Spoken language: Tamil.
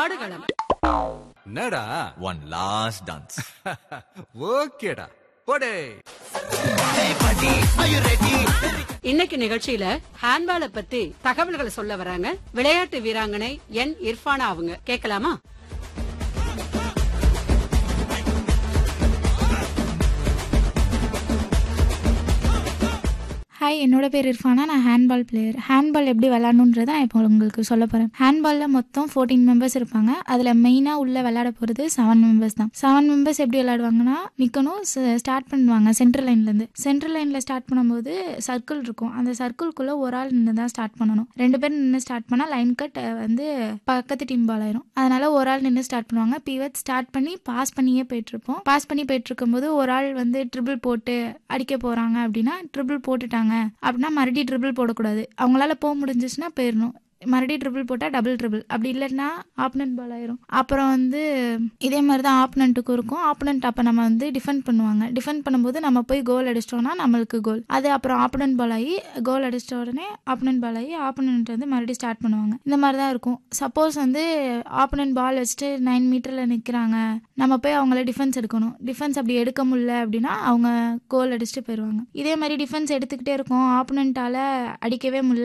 ஆடுகளம் என்னடா ஒன் லாஸ்ட் டான்ஸ் ஓகேடா போடே இன்னைக்கு நிகழ்ச்சியில ஹேண்ட்பாலை பத்தி தகவல்களை சொல்ல வராங்க விளையாட்டு வீராங்கனை என் இர்ஃபானா அவங்க கேட்கலாமா ஹாய் என்னோட பேர் இர்ஃபானா நான் ஹேண்ட்பால் பிளேயர் ஹேண்ட்பால் எப்படி விளாடணுன்றதை நான் இப்போ உங்களுக்கு சொல்ல போகிறேன் ஹேண்ட்பாலில் மொத்தம் ஃபோர்டீன் மெம்பர்ஸ் இருப்பாங்க அதில் மெயினாக உள்ள விளையாட போகிறது செவன் மெம்பர்ஸ் தான் செவன் மெம்பர்ஸ் எப்படி விளையாடுவாங்கன்னா நிற்கணும் ஸ்டார்ட் பண்ணுவாங்க சென்ட்ரல் லைன்லேருந்து சென்ட்ரல் லைனில் ஸ்டார்ட் பண்ணும்போது சர்க்கிள் இருக்கும் அந்த சர்க்கிள்குள்ளே ஒரு ஆள் நின்று தான் ஸ்டார்ட் பண்ணணும் ரெண்டு பேர் நின்று ஸ்டார்ட் பண்ணால் லைன் கட் வந்து பக்கத்து டீம் பால் ஆயிரும் அதனால ஒரு ஆள் நின்று ஸ்டார்ட் பண்ணுவாங்க பீவட் ஸ்டார்ட் பண்ணி பாஸ் பண்ணியே போயிட்டு இருப்போம் பாஸ் பண்ணி போயிட்டு இருக்கும்போது ஒரு ஆள் வந்து ட்ரிபிள் போட்டு அடிக்க போறாங்க அப்படின்னா ட்ரிபிள் போட்டுட்டாங்க அப்படின்னா மறுபடியும் ட்ரிபிள் போடக்கூடாது அவங்களால போக முடிஞ்சிச்சுன்னா போயிடணும் மறுபடியும் ட்ரிபிள் போட்டால் டபுள் ட்ரிபிள் அப்படி இல்லைன்னா ஆப்பனண்ட் பால் ஆயிரும் அப்புறம் வந்து இதே மாதிரி தான் ஆப்பனண்ட்டுக்கும் இருக்கும் ஆப்பனண்ட் அப்போ நம்ம வந்து டிஃபெண்ட் பண்ணுவாங்க டிஃபெண்ட் பண்ணும்போது நம்ம போய் கோல் அடிச்சிட்டோம்னா நம்மளுக்கு கோல் அது அப்புறம் ஆப்பனண்ட் பால் ஆகி கோல் அடிச்சிட்ட உடனே ஆப்பனண்ட் பால் ஆகி ஆப்பனண்ட் வந்து மறுபடியும் ஸ்டார்ட் பண்ணுவாங்க இந்த மாதிரி தான் இருக்கும் சப்போஸ் வந்து ஆப்பனண்ட் பால் வச்சுட்டு நைன் மீட்டரில் நிற்கிறாங்க நம்ம போய் அவங்கள டிஃபென்ஸ் எடுக்கணும் டிஃபென்ஸ் அப்படி எடுக்க முடியல அப்படின்னா அவங்க கோல் அடிச்சுட்டு போயிடுவாங்க இதே மாதிரி டிஃபென்ஸ் எடுத்துக்கிட்டே இருக்கோம் ஆப்பனண்ட்டால் அடிக்கவே முடியல